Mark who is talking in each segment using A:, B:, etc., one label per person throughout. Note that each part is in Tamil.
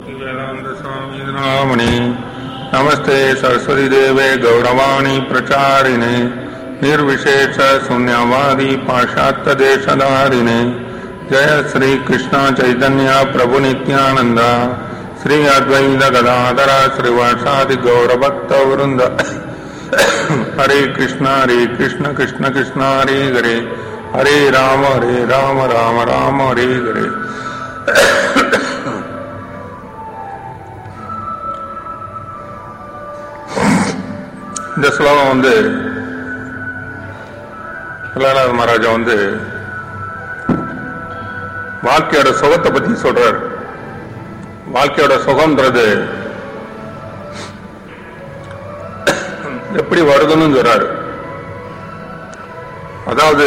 A: वेदान्तस्वामिनामणि नमस्ते सरस्वतीदेवे गौरवाणी प्रचारिणे निर्विशेष शून्यवादी पाश्चात्यदेशधारिणे जय श्री कृष्ण चैतन्य प्रभु नित्यानंद श्री अद्वैत गदाधर श्रीवासादि गौरभक्त वृंद हरे कृष्ण हरे कृष्ण कृष्ण कृष्ण हरे हरे हरे राम हरे राम राम राम हरे हरे இந்த ஸ்லோகம் வந்து பிரகலாத மகாராஜா வந்து வாழ்க்கையோட சுகத்தை பத்தி சொல்றார் வாழ்க்கையோட சுகம்ன்றது எப்படி வருதுன்னு சொல்றாரு அதாவது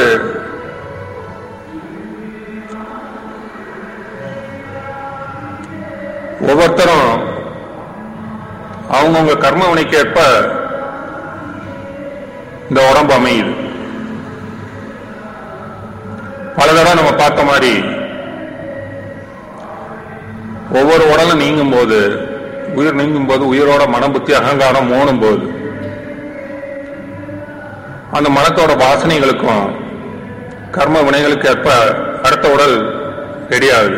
A: ஒவ்வொருத்தரும் அவங்கவுங்க கர்ம வினைக்கேற்ப இந்த உடம்பு அமையுது பல தடவை நம்ம பார்த்த மாதிரி ஒவ்வொரு உடலும் நீங்கும் போது உயிர் நீங்கும் போது உயிரோட மனம் புத்தி அகங்காரம் மோனும் போது அந்த மனத்தோட வாசனைகளுக்கும் கர்ம வினைகளுக்கு ஏற்ப அடுத்த உடல் ரெடி ஆகுது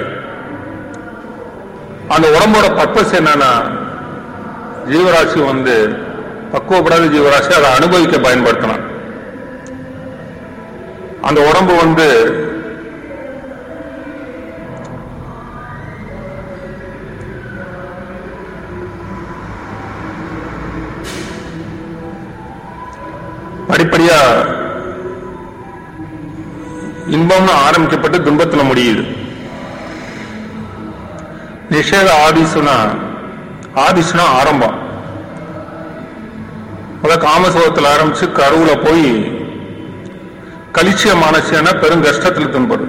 A: அந்த உடம்போட பர்பஸ் என்னன்னா ஜீவராசி வந்து பக்குவப்படாத ஜீவராசி அதை அனுபவிக்க பயன்படுத்தலாம் அந்த உடம்பு வந்து படிப்படியா இன்பம்னு ஆரம்பிக்கப்பட்டு துன்பத்துல முடியுது நிஷேத ஆதிசுனா ஆதிசுனா ஆரம்பம் முதல்ல காமசுகத்தில் ஆரம்பிச்சு கருவுல போய் கலிச்சிய மானசியான பெரும் கஷ்டத்தில் துன்படும்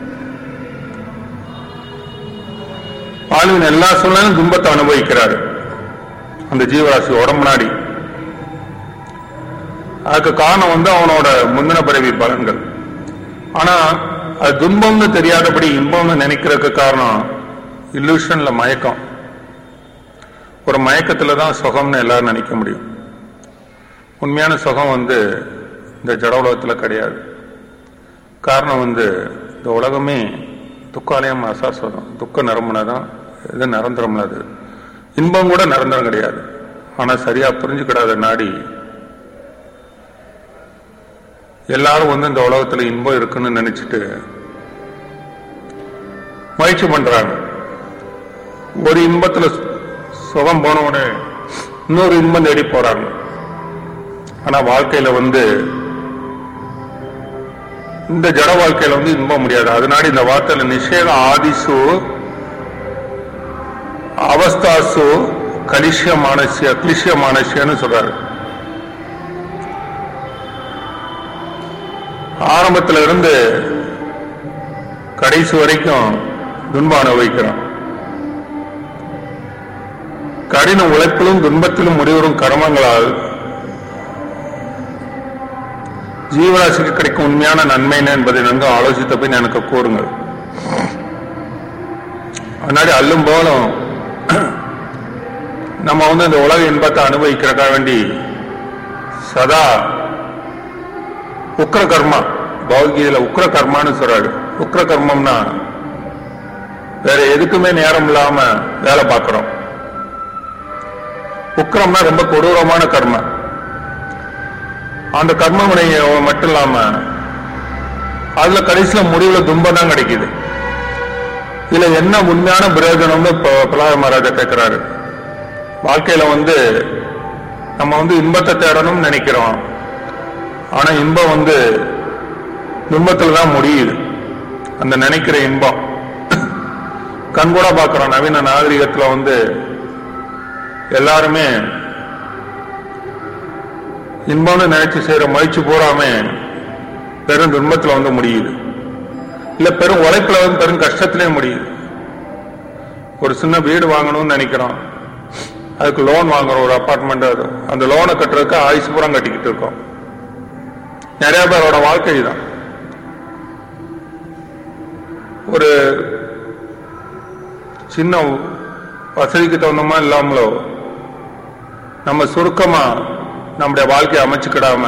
A: வாழ்வின் எல்லா சூழ்நிலையும் துன்பத்தை அனுபவிக்கிறாரு அந்த ஜீவராசி உடம்பு நாடி அதுக்கு காரணம் வந்து அவனோட முந்தின பிறவி பலன்கள் ஆனா அது துன்பம்னு தெரியாதபடி இன்பம்னு நினைக்கிறதுக்கு காரணம் இல்லூஷன்ல மயக்கம் ஒரு மயக்கத்துல தான் சுகம்னு எல்லாரும் நினைக்க முடியும் உண்மையான சுகம் வந்து இந்த ஜட உலகத்தில் கிடையாது காரணம் வந்து இந்த உலகமே துக்காலயம் அசாஸ்வதம் துக்க நிரம்புனா தான் இது நிரந்தரம்னது இன்பம் கூட நிரந்தரம் கிடையாது ஆனா சரியா புரிஞ்சுக்கிடாத நாடி எல்லாரும் வந்து இந்த உலகத்துல இன்பம் இருக்குன்னு நினைச்சிட்டு முயற்சி பண்றாங்க ஒரு இன்பத்துல சுகம் போனவுடனே இன்னொரு இன்பம் தேடி போறாங்க ஆனா வாழ்க்கையில வந்து இந்த ஜட வாழ்க்கையில வந்து இன்பம் முடியாது அதனால இந்த வார்த்தையில நிஷேத ஆதிசு அவஸ்தாசு கலிஷ்ய மானசிய கிளிஷ்ய மானசியன்னு சொல்றாரு ஆரம்பத்துல இருந்து கடைசி வரைக்கும் துன்பம் அனுபவிக்கிறோம் கடின உழைப்பிலும் துன்பத்திலும் முடிவரும் கர்மங்களால் ஜீவராசிக்கு கிடைக்கும் உண்மையான நன்மை என்ன என்பதை நன்கு ஆலோசித்த பின் எனக்கு கூறுங்கள் முன்னாடி அல்லும் போலும் நம்ம வந்து இந்த உலக இன்பத்தை அனுபவிக்கிறக்கா வேண்டி சதா உக்ர கர்மா பௌகீதியில உக்ர கர்மான்னு சொல்றாரு உக்ர கர்மம்னா வேற எதுக்குமே நேரம் இல்லாம வேலை பார்க்கிறோம் உக்ரம்னா ரொம்ப கொடூரமான கர்மம் அந்த கர்ம வினைய மட்டும் இல்லாம அதுல கடைசியில முடிவுல துன்பம் தான் கிடைக்குது இதுல என்ன உண்மையான பிரயோஜனம்னு பிரலாத மகாராஜா கேட்கிறாரு வாழ்க்கையில வந்து நம்ம வந்து இன்பத்தை தேடணும்னு நினைக்கிறோம் ஆனா இன்பம் வந்து துன்பத்துல தான் முடியுது அந்த நினைக்கிற இன்பம் கண் கூட பாக்குறோம் நவீன நாகரிகத்துல வந்து எல்லாருமே இன்பம்னு நினைச்சு செய்யற முயற்சி பூராமே பெரும் துன்பத்துல வந்து முடியுது இல்ல பெரும் உழைப்புல வந்து பெரும் கஷ்டத்திலே முடியுது ஒரு சின்ன வீடு வாங்கணும்னு நினைக்கிறோம் அதுக்கு லோன் வாங்குறோம் ஒரு அப்பார்ட்மெண்ட் அது அந்த லோனை கட்டுறதுக்கு ஆயுசு பூரா கட்டிக்கிட்டு இருக்கோம் நிறைய பேரோட வாழ்க்கை தான் ஒரு சின்ன வசதிக்கு தகுந்தமா இல்லாமலோ நம்ம சுருக்கமா நம்முடைய வாழ்க்கையை அமைச்சுக்கிடாம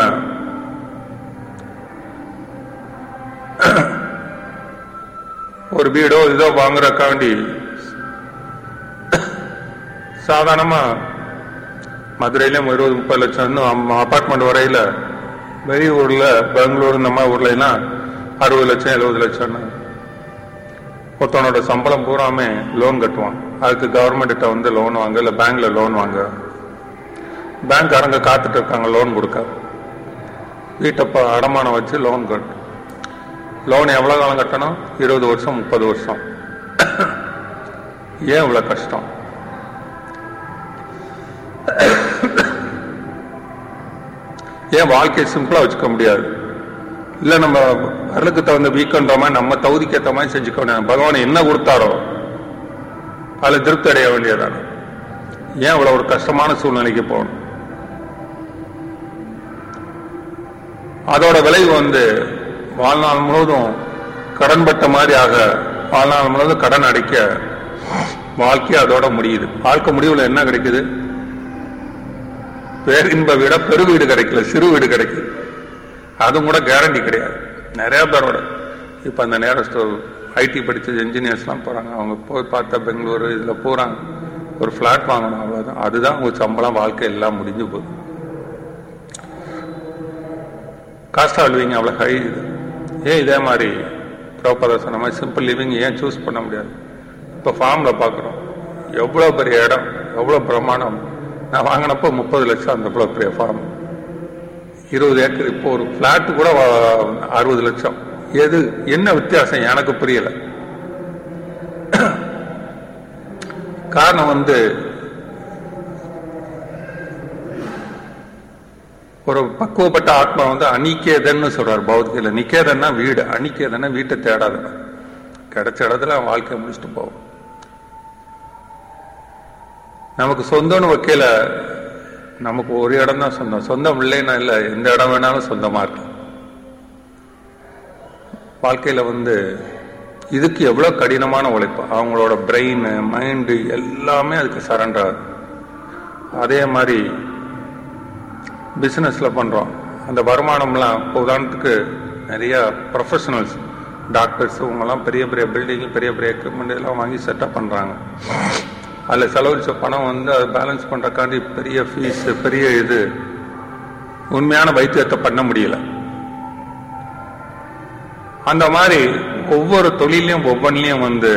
A: ஒரு வீடோ இதோ வாங்குறக்காண்டி சாதாரணமா மதுரையிலும் இருபது முப்பது லட்சம் இன்னும் அபார்ட்மெண்ட் வரையில வெளியூர்ல பெங்களூர் இந்த மாதிரி ஊர்ல எல்லாம் அறுபது லட்சம் எழுபது லட்சம்னு ஒருத்தவனோட சம்பளம் பூராமே லோன் கட்டுவான் அதுக்கு கவர்மெண்ட்ட வந்து லோன் வாங்க இல்ல பேங்க்ல லோன் வாங்க பேங்க் அரங்க காத்துட்டு இருக்காங்க லோன் கொடுக்க வீட்டை ப- அடமானம் வச்சு லோன் கட்டு லோன் எவ்வளவு காலம் கட்டணும் இருபது வருஷம் முப்பது வருஷம் ஏன் இவ்வளவு கஷ்டம் ஏன் வாழ்க்கையை சிம்பிளா வச்சுக்க முடியாது இல்ல நம்ம வரலுக்கு தகுந்த வீக்கன்ற மாதிரி நம்ம தகுதிக்கு ஏற்ற மாதிரி செஞ்சுக்க வேண்டியது பகவான் என்ன கொடுத்தாரோ அதுல திருப்தி அடைய வேண்டியதானே ஏன் இவ்வளவு ஒரு கஷ்டமான சூழ்நிலைக்கு போகணும் அதோட விளைவு வந்து வாழ்நாள் முழுவதும் கடன்பட்ட மாதிரி ஆக வாழ்நாள் முழுவதும் கடன் அடைக்க வாழ்க்கை அதோட முடியுது வாழ்க்கை முடிவுல என்ன கிடைக்குது பேரின்ப விட பெரு வீடு கிடைக்கல சிறு வீடு கிடைக்குது அதுவும் கூட கேரண்டி கிடையாது நிறைய பேரோட இப்ப அந்த நேரஸ்ட் ஐடி படிச்ச என்ஜினியர்ஸ்லாம் போறாங்க அவங்க போய் பார்த்தா பெங்களூரு இதுல போறாங்க ஒரு பிளாட் வாங்கணும் அவ்வளவுதான் அதுதான் அவங்க சம்பளம் வாழ்க்கை எல்லாம் முடிஞ்சு போகுது காஸ்ட் ஆஃப் லிவிங் அவ்வளோ ஹை இது ஏன் இதே மாதிரி ப்ரோப்பராக சொன்ன மாதிரி சிம்பிள் லிவிங் ஏன் சூஸ் பண்ண முடியாது இப்போ ஃபார்மில் பார்க்குறோம் எவ்வளோ பெரிய இடம் எவ்வளோ பிரமாணம் நான் வாங்கினப்போ முப்பது லட்சம் அந்த எவ்வளோ பெரிய ஃபார்ம் இருபது ஏக்கர் இப்போ ஒரு ஃப்ளாட்டு கூட வா- அறுபது லட்சம் எது என்ன வித்தியாசம் எனக்கு புரியல காரணம் வந்து ஒரு பக்குவப்பட்ட ஆத்மா வந்து அனிக்கேதன்னு சொல்றாரு பௌத்தியில நிக்கேதன்னா வீடு அனிக்கேதன்னா வீட்டை தேடாத கிடைச்ச இடத்துல அவன் வாழ்க்கையை முடிச்சுட்டு போவோம் நமக்கு சொந்தம்னு வைக்கல நமக்கு ஒரு இடம் தான் சொந்தம் சொந்தம் இல்லைன்னா இல்ல எந்த இடம் வேணாலும் சொந்தமா இருக்கு வாழ்க்கையில வந்து இதுக்கு எவ்வளவு கடினமான உழைப்பு அவங்களோட பிரெயின் மைண்டு எல்லாமே அதுக்கு சரண்டர் ஆகுது அதே மாதிரி பிசினஸ்ல பண்றோம் அந்த வருமானம்லாம் இப்போ உதாரணத்துக்கு நிறைய ப்ரொஃபஷனல்ஸ் டாக்டர்ஸ் இவங்கெல்லாம் பெரிய பெரிய பில்டிங் பெரிய பெரிய எக்யூப்மெண்ட் எல்லாம் வாங்கி செட்டப் பண்றாங்க அதில் செலவழிச்ச பணம் வந்து அதை பேலன்ஸ் பண்றக்காண்டி பெரிய ஃபீஸ் பெரிய இது உண்மையான வைத்தியத்தை பண்ண முடியல அந்த மாதிரி ஒவ்வொரு தொழிலையும் ஒவ்வொன்றிலையும் வந்து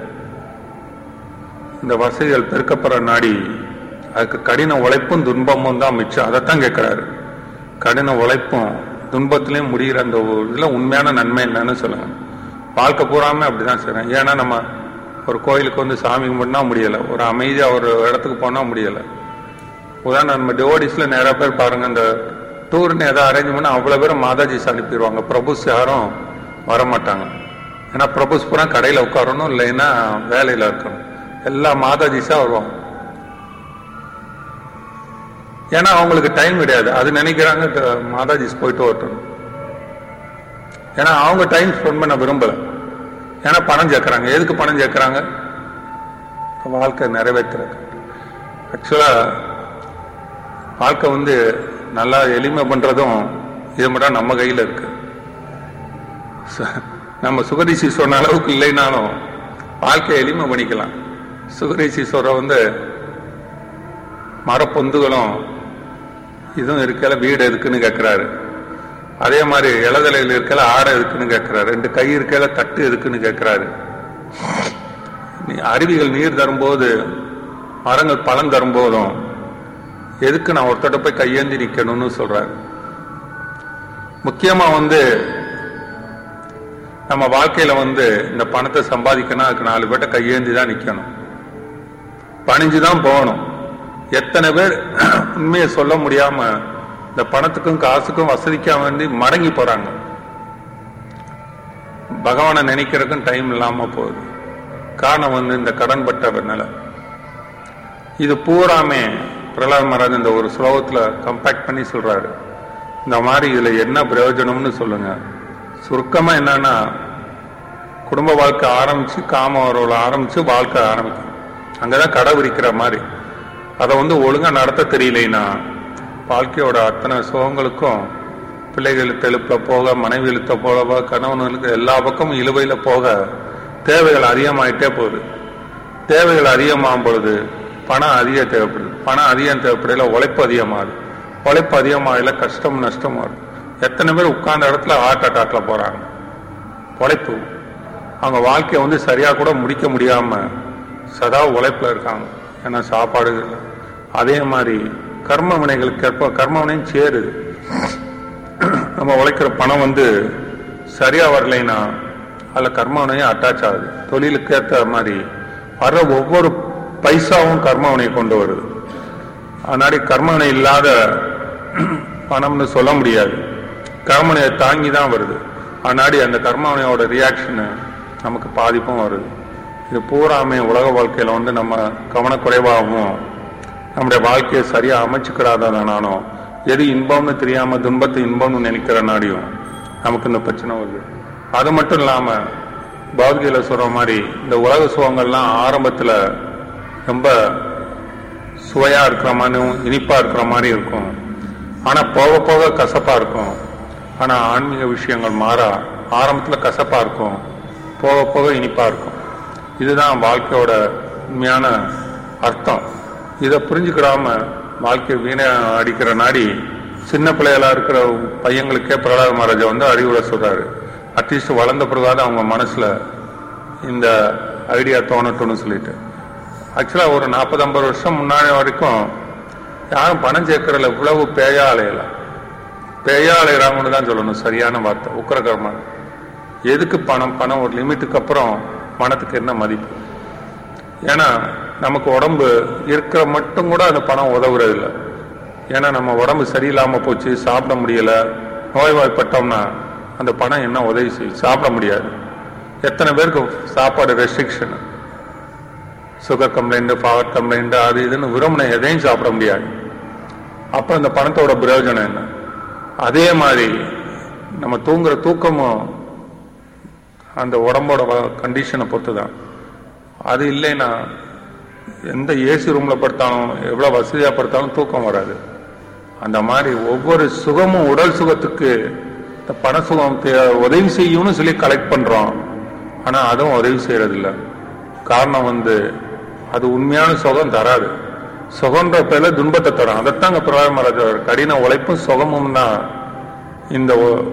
A: இந்த வசதிகள் பெருக்கப்படுற நாடி அதுக்கு கடின உழைப்பும் துன்பமும் தான் மிச்சம் அதைத்தான் கேட்கிறாரு கடின உழைப்பும் துன்பத்திலையும் முடிகிற அந்த ஒரு இதுல உண்மையான நன்மை என்னன்னு சொல்லுங்க வாழ்க்கை பூராமே அப்படிதான் செய்றேன் ஏன்னா நம்ம ஒரு கோயிலுக்கு வந்து சாமி கும்பிடனா முடியல ஒரு அமைதியா ஒரு இடத்துக்கு போனா முடியல உதாரணம் நம்ம டிவோடிஸ்ல நிறைய பேர் பாருங்க இந்த டூர்னு ஏதாவது அரேஞ்ச் பண்ணா அவ்வளவு பேரும் மாதாஜிஸ் அனுப்பிடுவாங்க பிரபுஸ் யாரும் வரமாட்டாங்க ஏன்னா பிரபுஸ் பூரா கடையில உட்காரணும் இல்லைன்னா வேலையில இருக்கணும் எல்லா மாதாஜிஸா வருவாங்க ஏன்னா அவங்களுக்கு டைம் கிடையாது அது நினைக்கிறாங்க த- மாதாஜிஸ் போயிட்டு வரட்டும் ஏன்னா அவங்க டைம் ஸ்பெண்ட் பண்ண விரும்பல ஏன்னா பணம் சேர்க்கறாங்க எதுக்கு பணம் சேர்க்கறாங்க வாழ்க்கை நிறைவேற்றுறது ஆக்சுவலா வாழ்க்கை வந்து நல்லா எளிமை பண்றதும் இது மட்டும் நம்ம கையில இருக்கு ச- நம்ம சுகரிசி சொன்ன அளவுக்கு இல்லைனாலும் வாழ்க்கையை எளிமை பண்ணிக்கலாம் சுகரிசி சொல்ற வந்து மரப்பொந்துகளும் இதுவும் இருக்கல வீடு எதுக்குன்னு கேட்கிறாரு அதே மாதிரி இளதலையில் இருக்கல ஆடை எதுக்குன்னு கேட்கிறாரு ரெண்டு கை இருக்கல தட்டு எதுக்குன்னு கேட்கிறாரு நீ அருவிகள் நீர் தரும்போது மரங்கள் பழம் தரும்போதும் எதுக்கு நான் ஒருத்தட்ட போய் கையேந்தி நிக்கணும்னு சொல்றாரு முக்கியமா வந்து நம்ம வாழ்க்கையில வந்து இந்த பணத்தை சம்பாதிக்கணும் அதுக்கு நாலு பேர்ட்ட கையேந்தி தான் நிக்கணும் பணிஞ்சு தான் போகணும் எத்தனை பேர் உண்மையை சொல்ல முடியாம இந்த பணத்துக்கும் காசுக்கும் வசதிக்கா வேண்டி மடங்கி போறாங்க பகவானை நினைக்கிறதுக்கும் டைம் இல்லாம போகுது காரணம் வந்து இந்த கடன்பட்ட நிலை இது பூராமே பிரகலாத் மகாராஜ் இந்த ஒரு ஸ்லோகத்துல கம்பேக்ட் பண்ணி சொல்றாரு இந்த மாதிரி இதுல என்ன பிரயோஜனம்னு சொல்லுங்க சுருக்கமா என்னன்னா குடும்ப வாழ்க்கை ஆரம்பிச்சு காம உறவுல ஆரம்பிச்சு வாழ்க்கை ஆரம்பிக்கும் அங்கதான் கடை விரிக்கிற மாதிரி அதை வந்து ஒழுங்கா நடத்த தெரியலைன்னா வாழ்க்கையோட அத்தனை சுகங்களுக்கும் பிள்ளைகள் இழுத்த போக மனைவி இழுத்த போக கணவனுக்கு எல்லா பக்கமும் இழுவையில போக தேவைகள் அதிகமாயிட்டே போகுது தேவைகள் அதிகமாகும் பொழுது பணம் அதிகம் தேவைப்படுது பணம் அதிகம் தேவைப்படையில உழைப்பு அதிகமாகுது உழைப்பு அதிகமாகல கஷ்டம் நஷ்டம் வரும் எத்தனை பேர் உட்கார்ந்த இடத்துல ஹார்ட் அட்டாக்ல போறாங்க உழைப்பு அவங்க வாழ்க்கையை வந்து சரியா கூட முடிக்க முடியாம சதா உழைப்புல இருக்காங்க ஏன்னா சாப்பாடு இல்லை அதே மாதிரி கர்ம வினைகளுக்கு ஏற்ப கர்ம வினையும் சேருது நம்ம உழைக்கிற பணம் வந்து சரியா வரலைன்னா அதுல கர்ம வினையும் அட்டாச் ஆகுது தொழிலுக்கு ஏற்ற மாதிரி வர்ற ஒவ்வொரு பைசாவும் கர்ம வினையை கொண்டு வருது அதனாடி கர்மவினை இல்லாத பணம்னு சொல்ல முடியாது கர்மனையை தாங்கி தான் வருது அதனாடி அந்த கர்மவினையோட ரியாக்ஷனு நமக்கு பாதிப்பும் வருது இது பூராமே உலக வாழ்க்கையில வந்து நம்ம கவனக்குறைவாகவும் நம்முடைய வாழ்க்கையை சரியா அமைச்சுக்கிறாதானோ எது இன்பம்னு தெரியாம துன்பத்தை இன்பம்னு நினைக்கிற நாடியும் நமக்கு இந்த பிரச்சனை வருது அது மட்டும் இல்லாம பௌத்தியில சொல்ற மாதிரி இந்த உலக சுகங்கள்லாம் ஆரம்பத்துல ரொம்ப சுவையா இருக்கிற மாதிரியும் இனிப்பா இருக்கிற மாதிரி இருக்கும் ஆனா போக போக கசப்பா இருக்கும் ஆனா ஆன்மீக விஷயங்கள் மாறா ஆரம்பத்துல கசப்பா இருக்கும் போக போக இனிப்பா இருக்கும் இதுதான் வாழ்க்கையோட உண்மையான அர்த்தம் இதை புரிஞ்சுக்கிடாம வாழ்க்கை வீணை அடிக்கிற நாடி சின்ன பிள்ளைகளா இருக்கிற பையங்களுக்கே பிரகலாத மகாராஜா வந்து அறிவுரை சொல்றாரு அட்லீஸ்ட் வளர்ந்த பிறகாவது அவங்க மனசுல இந்த ஐடியா தோணட்டும்னு சொல்லிட்டு ஆக்சுவலா ஒரு நாற்பது ஐம்பது வருஷம் முன்னாடி வரைக்கும் யாரும் பணம் சேர்க்கறதுல இவ்வளவு பேயா அலையல பேயா அலையறாங்கன்னு தான் சொல்லணும் சரியான வார்த்தை உக்கரகரமா எதுக்கு பணம் பணம் ஒரு லிமிட்டுக்கு அப்புறம் பணத்துக்கு என்ன மதிப்பு ஏன்னா நமக்கு உடம்பு இருக்கிற மட்டும் கூட அந்த பணம் உதவுறது இல்லை ஏன்னா நம்ம உடம்பு சரியில்லாம போச்சு சாப்பிட முடியல நோய்வாய்ப்பட்டோம்னா அந்த பணம் என்ன உதவி செய்யும் சாப்பிட முடியாது எத்தனை பேருக்கு சாப்பாடு restriction sugar complaint power complaint அது இதுன்னு விரும்பின எதையும் சாப்பிட முடியாது அப்ப அந்த பணத்தோட பிரயோஜனம் என்ன அதே மாதிரி நம்ம தூங்குற தூக்கமும் அந்த உடம்போட கண்டிஷனை பொறுத்து தான் அது இல்லைன்னா எந்த ஏசி ரூம்ல படுத்தாலும் எவ்வளவு வசதியா படுத்தாலும் தூக்கம் வராது அந்த மாதிரி ஒவ்வொரு சுகமும் உடல் சுகத்துக்கு இந்த பண சுகம் தே- உதவி செய்யும்னு சொல்லி கலெக்ட் பண்றோம் ஆனா அதுவும் உதவி செய்யறது இல்ல காரணம் வந்து அது உண்மையான சுகம் தராது சுகன்ற பேர்ல துன்பத்தை தரும் அதைத்தாங்க பிரகாரம் மகாராஜா கடின உழைப்பும் சுகமும் தான் இந்த ஒ-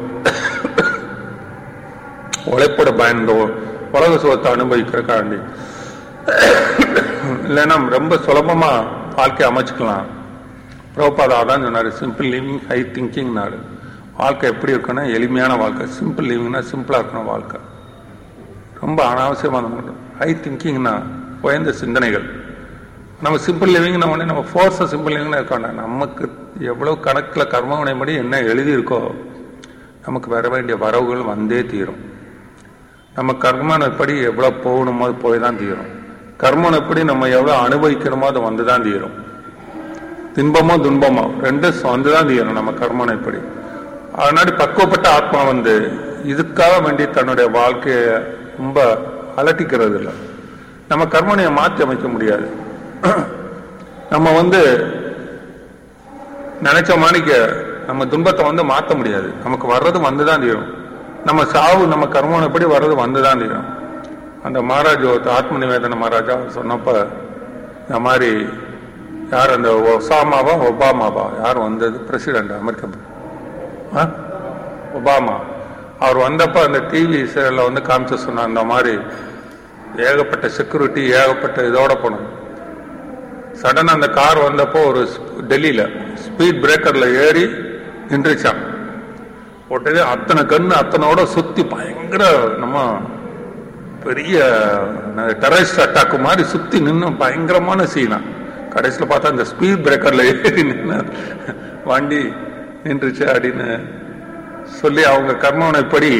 A: உழைப்போட பயன் இந்த உ- உலக சுகத்தை அனுபவிக்கிறக்காண்டி இல்லைன்னா ரொம்ப சுலபமா வாழ்க்கையை அமைச்சுக்கலாம் பிரபுபாதா அதான் சொன்னாரு சிம்பிள் லிவிங் ஹை திங்கிங்னாரு வாழ்க்கை எப்படி இருக்குன்னா எளிமையான வாழ்க்கை சிம்பிள் லிவிங்னா சிம்பிளா இருக்கணும் வாழ்க்கை ரொம்ப அனாவசியமான ஹை திங்கிங்னா உயர்ந்த சிந்தனைகள் நம்ம சிம்பிள் லிவிங் உடனே நம்ம ஃபோர்ஸை சிம்பிள் லிவிங்னு இருக்க வேண்டாம் நமக்கு எவ்வளவு கணக்கில் கர்மவினைப்படி என்ன எழுதியிருக்கோ நமக்கு வர வேண்டிய வரவுகள் வந்தே தீரும் நம்ம கர்மனப்படி எவ்வளவு போகணுமோ அது போய் தான் தீரும் கர்மனப்படி நம்ம எவ்வளவு அனுபவிக்கணுமோ அது வந்து தான் தீரும் தின்பமோ துன்பமோ ரெண்டும் வந்து தான் தீரும் நம்ம கர்மனைப்படி அதனாடி பக்குவப்பட்ட ஆத்மா வந்து இதுக்காக வேண்டி தன்னுடைய வாழ்க்கையை ரொம்ப அலட்டிக்கிறது இல்லை நம்ம கர்மனையை மாற்றி அமைக்க முடியாது நம்ம வந்து நினைச்ச மாணிக்க நம்ம துன்பத்தை வந்து மாற்ற முடியாது நமக்கு வர்றது வந்துதான் தீரும் நம்ம சாவு நம்ம கர்மனப்படி வர்றது வந்துதான் தீரும் அந்த மகாராஜ் ஒருத்தர் ஆத்ம நிவேதன மகாராஜா அவர் சொன்னப்ப இந்த மாதிரி யார் அந்த ஒசாமாவா ஒபாமாவா யார் வந்தது பிரசிடென்ட் அமெரிக்க ஆ? ஒபாமா அவர் வந்தப்ப அந்த டிவி சீரியல்ல வந்து காமிச்சு சொன்ன அந்த மாதிரி ஏகப்பட்ட செக்யூரிட்டி ஏகப்பட்ட இதோட போனோம் சடனா அந்த கார் வந்தப்போ ஒரு ஸ்ப- டெல்லியில ஸ்பீட் பிரேக்கர்ல ஏறி நின்றுச்சான் உடனே அத்தனை கண்ணு அத்தனோட சுத்தி பயங்கர நம்ம பெரிய டெரரிஸ்ட் அட்டாக் மாதிரி சுத்தி நின்று பயங்கரமான சீனா கடைசியில பார்த்தா இந்த ஸ்பீட் பிரேக்கர்ல ஏறி நின்று வண்டி நின்றுச்சு அப்படின்னு சொல்லி அவங்க கர்மவனைப்படி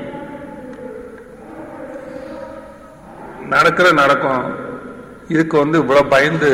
A: நடக்கிற நடக்கும் இதுக்கு வந்து இவ்வளவு பயந்து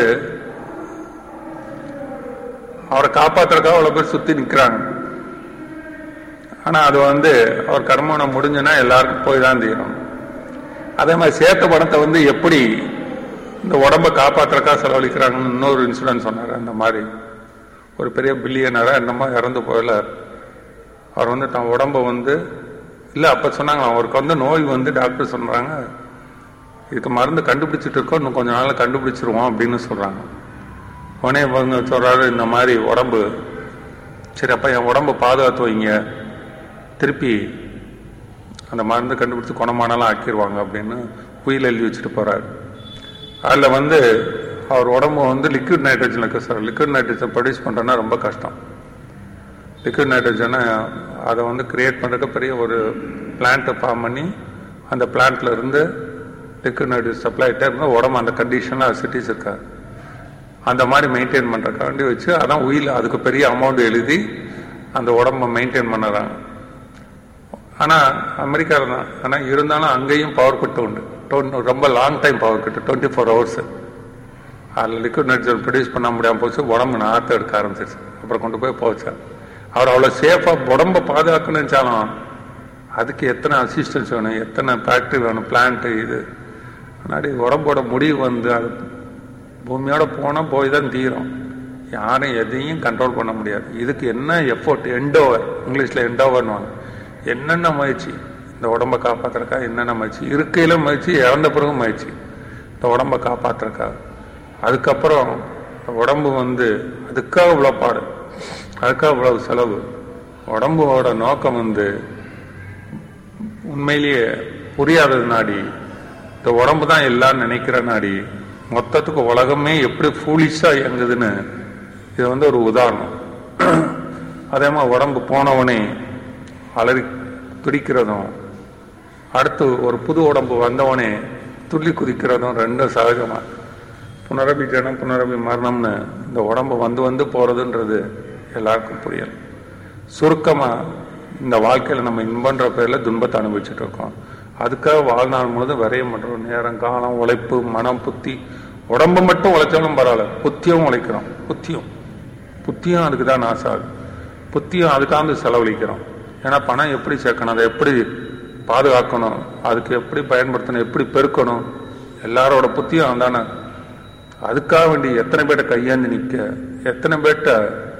A: அவரை காப்பாத்துறதுக்காக அவ்வளவு பேர் சுத்தி நிக்கிறாங்க ஆனா அது வந்து அவர் கர்மணம் முடிஞ்சுன்னா எல்லாருக்கும் போய் தான் தீரும் அதே மாதிரி சேர்த்த பணத்தை வந்து எப்படி இந்த உடம்ப காப்பாத்துறக்கா செலவழிக்கிறாங்கன்னு இன்னொரு இன்சிடென்ட் சொன்னார் அந்த மாதிரி ஒரு பெரிய பில்லியனரா என்னமோ இறந்து போயில அவர் வந்து தன் உடம்ப வந்து இல்ல அப்ப சொன்னாங்க அவருக்கு வந்து நோய் வந்து டாக்டர் சொல்றாங்க இதுக்கு மருந்து கண்டுபிடிச்சிட்டு இருக்கோம் இன்னும் கொஞ்ச நாள்ல கண்டுபிடிச்சிருவோம் அப்படின்னு சொல்றாங்க உடனே இவங்க சொல்றாரு இந்த மாதிரி உடம்பு சரி அப்ப என் உடம்ப பாதுகாத்து வைங்க திருப்பி அந்த மருந்து கண்டுபிடிச்சு குணமானாலும் ஆக்கிடுவாங்க அப்படின்னு உயில் எழுதி வச்சுட்டு போறாரு அதில் வந்து அவர் உடம்பு வந்து லிக்விட் நைட்ரஜன் இருக்கு சார் லிக்விட் நைட்ரஜன் ப்ரொடியூஸ் பண்ணுறோன்னா ரொம்ப கஷ்டம் லிக்விட் நைட்ரஜனை அதை வந்து கிரியேட் பண்ணுறதுக்கு பெரிய ஒரு பிளான்ட்டை ஃபார்ம் பண்ணி அந்த பிளான்ட்ல இருந்து லிக்விட் நைட்ரஜன் சப்ளை ஆகிட்டே இருந்தால் உடம்பு அந்த கண்டிஷனில் சிட்டிஸ் இருக்காது அந்த மாதிரி மெயின்டைன் பண்ணுறக்காண்டி வச்சு அதான் உயில் அதுக்கு பெரிய அமௌண்ட் எழுதி அந்த உடம்ப மெயின்டைன் பண்ணுறாங்க ஆனால் அமெரிக்காவில் தான் ஆனால் இருந்தாலும் அங்கேயும் பவர் கட்டு உண்டு டொன்- ரொம்ப long time power cut twenty four hours அதில் லிக்விட் நைட்ரஜன் ப்ரொடியூஸ் பண்ண முடியாமல் போச்சு உடம்பு நாற்று எடுக்க ஆரம்பிச்சிருச்சு அப்புறம் கொண்டு போய் போச்சார் அவர் அவ்வளோ சேஃபாக உடம்ப பாதுகாக்கணும்னு நினைச்சாலும் அதுக்கு எத்தனை அசிஸ்டன்ஸ் வேணும் எத்தனை ஃபேக்ட்ரி வேணும் பிளான்ட்டு இது முன்னாடி உடம்போட முடிவு வந்து அது பூமியோட போனால் போய் தான் தீரும் யாரும் எதையும் கண்ட்ரோல் பண்ண முடியாது இதுக்கு என்ன எஃபோர்ட் எண்டோவர் இங்கிலீஷில் எண்டோவர்னுவாங்க என்னென்ன முயற்சி இந்த உடம்பை காப்பாத்துறக்கா என்னென்ன முயற்சி இருக்கையில முயற்சி இறந்த பிறகு முயற்சி இந்த உடம்பை காப்பாத்துறக்கா அதுக்கப்புறம் இந்த உடம்பு வந்து அதுக்காக இவ்வளோ பாடு அதுக்காக இவ்வளவு செலவு உடம்போட நோக்கம் வந்து உண்மையிலேயே புரியாதது நாடி இந்த உடம்பு தான் எல்லாம் நினைக்கிற நாடி மொத்தத்துக்கு உலகமே எப்படி ஃபூலிஷா இயங்குதுன்னு இது வந்து ஒரு உதாரணம் அதே மாதிரி உடம்பு போனவனே அலறி துடிக்கிறதும் அடுத்து ஒரு புது உடம்பு வந்தவனே துள்ளி குதிக்கிறதும் ரெண்டும் சகஜமா புனரபி ஜனம் புனரபி மரணம்னு இந்த உடம்பு வந்து வந்து போறதுன்றது எல்லாருக்கும் புரியல சுருக்கமா இந்த வாழ்க்கையில நம்ம இன்பன்ற பேர்ல துன்பத்தை அனுபவிச்சுட்டு இருக்கோம் அதுக்காக வாழ்நாள் முழுதும் விரையம் பண்றோம் நேரம் காலம் உழைப்பு மனம் புத்தி உடம்பு மட்டும் உழைச்சாலும் பரவாயில்ல புத்தியும் உழைக்கிறோம் புத்தியும் புத்தியும் அதுக்கு தான் நாசாது புத்தியும் அதுக்காக செலவழிக்கிறோம் ஏன்னா பணம் எப்படி சேர்க்கணும் அதை எப்படி பாதுகாக்கணும் அதுக்கு எப்படி பயன்படுத்தணும் எப்படி பெருக்கணும் எல்லாரோட புத்தியும் அதானே அதுக்காக வேண்டி எத்தனை பேர்ட்ட கையேந்து நிக்க எத்தனை பேர்ட்ட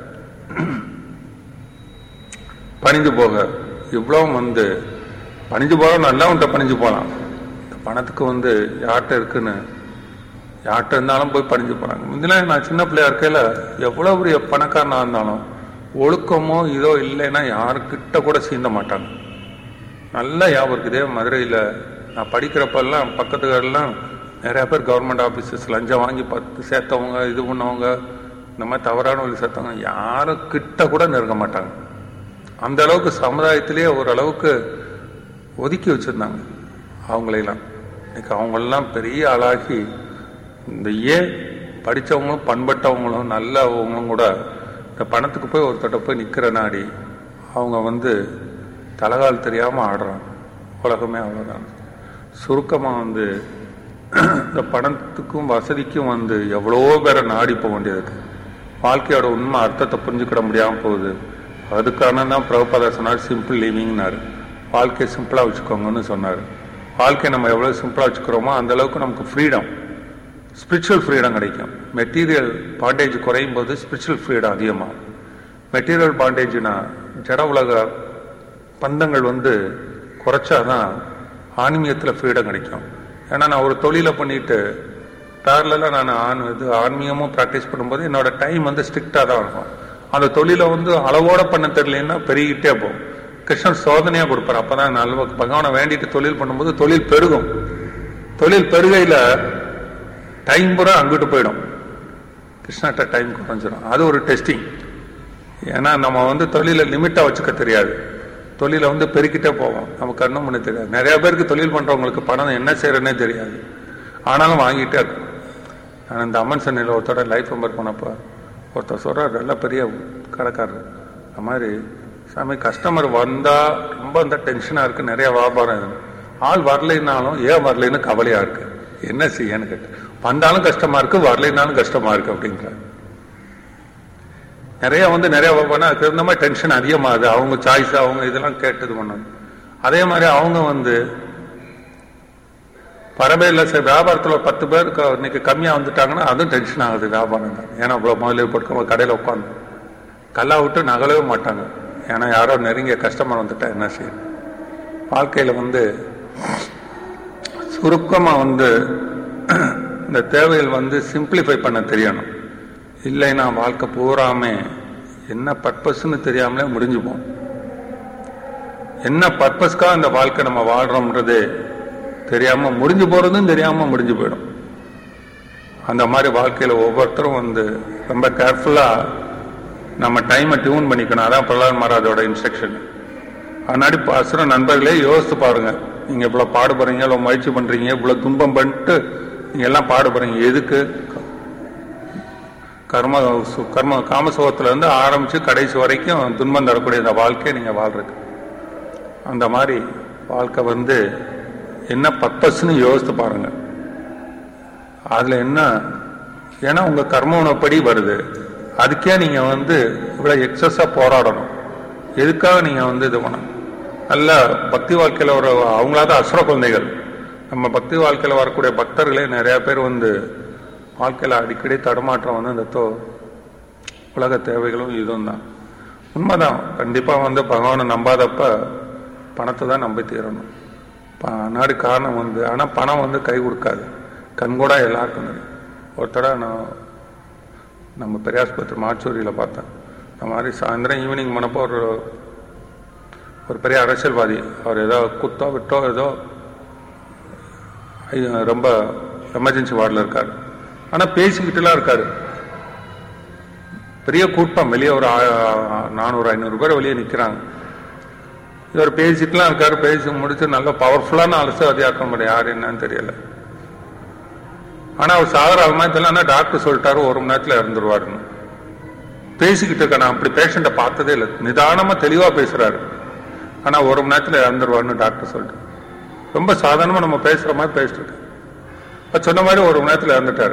A: பணிஞ்சு போக இவ்வளவும் வந்து பணிஞ்சு போக நல்லவன்ட்ட பணிஞ்சு போகலாம் இந்த பணத்துக்கு வந்து யார்கிட்ட இருக்குன்னு யார்கிட்ட இருந்தாலும் போய் பணிஞ்சு போறாங்க முந்திலாம் நான் சின்ன பிள்ளையா இருக்கையில எவ்வளவு பெரிய பணக்காரனா இருந்தாலும் ஒழுக்கமோ இதோ இல்லைன்னா யாருக்கிட்ட கூட சீந்த மாட்டாங்க நல்லா ஞாபகம் இருக்குதே மதுரையில நான் படிக்கிறப்பெல்லாம் பக்கத்துக்காரெல்லாம் நிறைய பேர் கவர்மெண்ட் ஆபீசஸ் லஞ்சம் வாங்கி பத்து சேர்த்தவங்க இது பண்ணவங்க இந்த மாதிரி தவறான வழி சேர்த்தவங்க யாரும் கிட்ட கூட நெருங்க மாட்டாங்க அந்த அளவுக்கு சமுதாயத்திலேயே ஓரளவுக்கு ஒதுக்கி வச்சிருந்தாங்க அவங்களையெல்லாம் இன்னைக்கு அவங்களெல்லாம் பெரிய ஆளாகி இந்த ஏன் படித்தவங்களும் பண்பட்டவங்களும் நல்லவங்களும் கூட இந்த பணத்துக்கு போய் ஒருத்தட்ட போய் நிற்கிற நாடி அவங்க வந்து தலகால் தெரியாமல் ஆடுறாங்க உலகமே அவ்வளோதான் சுருக்கமாக வந்து இந்த பணத்துக்கும் வசதிக்கும் வந்து எவ்வளவோ பேரை நாடி போக வேண்டியது இருக்கு வாழ்க்கையோட உண்மை அர்த்தத்தை புரிஞ்சுக்கிட முடியாமல் போகுது அதுக்கான தான் பிரபுபாதா சொன்னார் சிம்பிள் லிவிங்னாரு வாழ்க்கையை சிம்பிளாக வச்சுக்கோங்கன்னு சொன்னார் வாழ்க்கையை நம்ம எவ்வளோ சிம்பிளாக வச்சுக்கிறோமோ அந்த அளவுக்கு நமக்கு ஃப்ரீடம் ஸ்பிரிச்சுவல் ஃப்ரீடம் கிடைக்கும் மெட்டீரியல் பாண்டேஜ் குறையும் போது ஸ்பிரிச்சுவல் ஃப்ரீடம் அதிகமாகும் மெட்டீரியல் பாண்டேஜ்னா ஜட உலக பந்தங்கள் வந்து குறைச்சாதான் ஆன்மீகத்தில் ஃப்ரீடம் கிடைக்கும் ஏன்னா நான் ஒரு தொழிலை பண்ணிட்டு பேரலாம் நான் ஆண் இது ஆன்மீகமும் ப்ராக்டிஸ் பண்ணும்போது என்னோட டைம் வந்து ஸ்ட்ரிக்டாக தான் இருக்கும் அந்த தொழிலை வந்து அளவோட பண்ண தெரியலன்னா பெருகிட்டே போகும் கிருஷ்ணன் சோதனையா கொடுப்பார் அப்பதான் நல்ல பகவானை வேண்டிட்டு தொழில் பண்ணும்போது தொழில் பெருகும் தொழில் பெருகையில டைம் பூரா அங்கிட்டு போயிடும் கிருஷ்ணாட்ட டைம் குறைஞ்சிடும் அது ஒரு டெஸ்டிங் ஏன்னா நம்ம வந்து தொழிலை லிமிட்டா வச்சுக்க தெரியாது தொழிலை வந்து பெருக்கிட்டே போவோம் நமக்கு கண்ணும் பண்ண தெரியாது நிறைய பேருக்கு தொழில் பண்றவங்களுக்கு பணம் என்ன செய்யறதுனே தெரியாது ஆனாலும் வாங்கிட்டே இருக்கும் நான் இந்த அம்மன் சென்னையில் ஒருத்தோட லைஃப் நம்பர் பண்ணப்போ ஒருத்தர் சொல்றார் நல்ல பெரிய கடைக்காரர் அந்த மாதிரி சாமி கஸ்டமர் வந்தா ரொம்ப அந்த டென்ஷனா இருக்கு நிறைய வியாபாரம் இருக்கு ஆள் வரலைன்னாலும் ஏன் வரலைன்னு கவலையா இருக்கு என்ன செய்யன்னு கேட்டு வந்தாலும் கஷ்டமா இருக்கு வரலைன்னாலும் கஷ்டமா இருக்கு அப்படின்றார் நிறைய வந்து நிறைய வியாபாரம் அதுக்கு தகுந்த மாதிரி டென்ஷன் அதிகமாகுது அவங்க சாய்ஸ் அவங்க இதெல்லாம் கேட்டது பண்ணணும் அதே மாதிரி அவங்க வந்து பரவே இல்லை சார் வியாபாரத்தில் ஒரு பத்து பேர் க- இன்னைக்கு கம்மியாக வந்துட்டாங்கன்னா அதுவும் டென்ஷன் ஆகுது வியாபாரம் தான் ஏன்னா இவ்வளோ முதலீடு போட்டு கடையில் உட்காந்து கல்லா விட்டு நகலவே மாட்டாங்க ஏன்னா யாரோ நெருங்கிய கஸ்டமர் வந்துட்டா என்ன செய்யும் வாழ்க்கையில் வந்து சுருக்கமாக வந்து இந்த தேவைகள் வந்து சிம்பிளிஃபை பண்ண தெரியணும் இல்லைன்னா வாழ்க்கை பூராமே என்ன பர்பஸ்ன்னு தெரியாமலே முடிஞ்சு போகும் என்ன பர்பஸ்க்காக இந்த வாழ்க்கை நம்ம வாழ்றோம்ன்றது தெரியாம முடிஞ்சு போறதும் தெரியாம முடிஞ்சு போயிடும் அந்த மாதிரி வாழ்க்கையில ஒவ்வொருத்தரும் வந்து ரொம்ப கேர்ஃபுல்லா நம்ம டைமை டியூன் பண்ணிக்கணும் அதான் பிரகலாத் மகாராஜோட இன்ஸ்ட்ரக்ஷன் அதனாடி அசுர நண்பர்களே யோசித்து பாருங்க நீங்க இவ்வளவு பாடுபடுறீங்க இவ்வளவு முயற்சி பண்றீங்க இவ்வளவு துன்பம் பண்ணிட்டு நீங்க எல்லாம் பாடுபடுறீங்க எதுக்கு கர்ம சு- கர்ம காமசுகத்துல இருந்து ஆரம்பிச்சு கடைசி வரைக்கும் துன்பம் தரக்கூடிய இந்த வாழ்க்கையை நீங்க வாழ்றதுக்கு அந்த மாதிரி வாழ்க்கை வந்து என்ன பர்பஸ்ன்னு யோசித்து பாருங்க அதுல என்ன ஏன்னா உங்க கர்ம உணப்படி வருது அதுக்கே நீங்க வந்து இவ்வளவு எக்ஸஸா போராடணும் எதுக்காக நீங்க வந்து இது பண்ணணும் நல்ல பக்தி வாழ்க்கையில ஒரு அவங்களாத அசுர குழந்தைகள் நம்ம பக்தி வாழ்க்கையில வரக்கூடிய பக்தர்களே நிறைய பேர் வந்து வாழ்க்கையில அடிக்கடி தடுமாற்றம் வந்து இந்த தோ உலக தேவைகளும் இதுவும் தான் உண்மைதான் கண்டிப்பா வந்து பகவானை நம்பாதப்ப பணத்தை தான் நம்பி தீரணும் ப- நாடு காரணம் வந்து ஆனா பணம் வந்து கை கொடுக்காது கண்கூடா எல்லாருக்கும் தெரியும் ஒரு தடவை நான் நம்ம பெரியாஸ்பத்திரி மாச்சூரியில பார்த்தேன் இந்த மாதிரி சாயந்தரம் ஈவினிங் போனப்போ ஒரு ஒரு பெரிய அரசியல்வாதி அவர் ஏதோ குத்தோ விட்டோ ஏதோ ஐயோ, ரொம்ப எமர்ஜென்சி வார்டில் இருக்காரு ஆனா பேசிக்கிட்டுலாம் இருக்காரு பெரிய கூட்டம் வெளியே ஒரு ஆ- நானூறு ஐநூறு பேர் வெளியே நிக்கிறாங்க இவர் பேசிட்டுலாம் இருக்காரு பேசி முடிச்சு நல்ல பவர்ஃபுல்லான அரசியல்வாதியா இருக்க முடியும் யாரு என்னன்னு தெரியல ஆனா அவர் சாதாரணமா தெரியல டாக்டர் சொல்லிட்டாரு ஒரு மணி நேரத்துல இறந்துருவாருன்னு பேசிக்கிட்டு இருக்க நான் அப்படி பேஷண்ட்டை பார்த்ததே இல்லை நிதானமா தெளிவா பேசுறாரு ஆனா ஒரு மணி நேரத்துல இறந்துருவாருன்னு டாக்டர் சொல்லிட்டு ரொம்ப சாதாரணமா நம்ம பேசுற மாதிரி பேசிட்டு இருக்காரு அது சொன்ன மாதிரி ஒரு மணி நேரத்துல இறந்துட்டாரு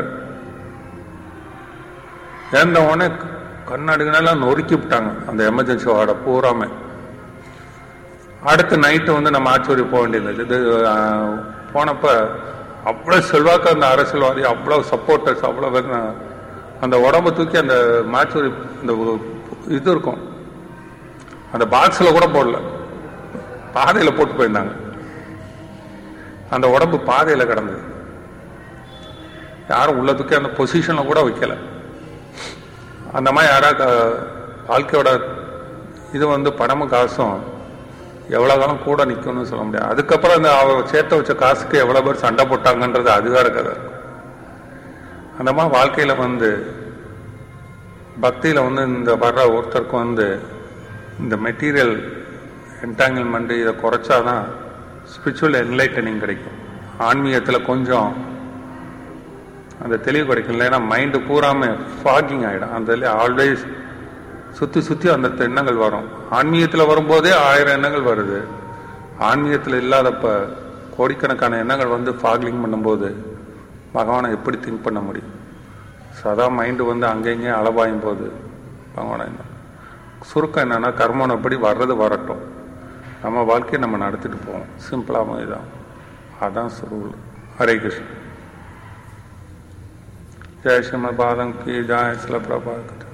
A: இறந்த உடனே கண்ணாடிகளெல்லாம் நொறுக்கி விட்டாங்க அந்த எமர்ஜென்சி வார்டை பூராமே அடுத்த நைட்டு வந்து நம்ம ஆச்சூரி போக வேண்டியது இது ஆஹ், போனப்ப அவ்வளவு செல்வாக்கு அந்த அரசியல்வாதி அவ்வளவு சப்போர்ட்டர்ஸ் அவ்வளவு பேர் நான் அந்த உடம்ப தூக்கி அந்த மாச்சூரி இந்த ஒரு இது இருக்கும் அந்த பாக்ஸ்ல கூட போடல பாதையில போட்டு போயிருந்தாங்க அந்த உடம்பு பாதையில கிடந்தது யாரும் உள்ள தூக்கி அந்த பொசிஷன்ல கூட வைக்கல அந்த மாதிரி யாரா க- வாழ்க்கையோட இது வந்து பணமும் காசும் எவ்வளவு காலம் கூட நிக்கும்னு சொல்ல முடியாது அதுக்கப்புறம் அந்த அவ சேர்த்து வச்ச காசுக்கு எவ்வளவு பேர் சண்டை போட்டாங்கன்றது அது வேற கதை அந்த மாதிரி வாழ்க்கையில வந்து பக்தியில வந்து இந்த வர்ற ஒருத்தருக்கு வந்து இந்த மெட்டீரியல் என்டாங்கிள்மெண்ட் இதை குறைச்சாதான் ஸ்பிரிச்சுவல் என்லைட்டனிங் கிடைக்கும் ஆன்மீகத்துல கொஞ்சம் அந்த தெளிவு கிடைக்கும் இல்லைன்னா மைண்டு பூராம ஃபாகிங் ஆயிடும் அந்த ஆல்வேஸ் சுத்தி சுத்தி அந்த எண்ணங்கள் வரும் ஆன்மீகத்துல வரும்போதே ஆயிரம் எண்ணங்கள் வருது ஆன்மீகத்துல இல்லாதப்ப கோடிக்கணக்கான எண்ணங்கள் வந்து ஃபாக்லிங் பண்ணும்போது பகவானை எப்படி திங்க் பண்ண முடியும் சதா மைண்டு வந்து அங்கங்கேயும் அளவாயும் போது பகவானை என்ன சுருக்கம் என்னன்னா கர்மனப்படி வர்றது வரட்டும் நம்ம வாழ்க்கையை நம்ம நடத்திட்டு போவோம் சிம்பிளாக இதான் அதான் சுருள் ஹரே கிருஷ்ணன் जय श्रीमद बादम की जय शिल प्रभा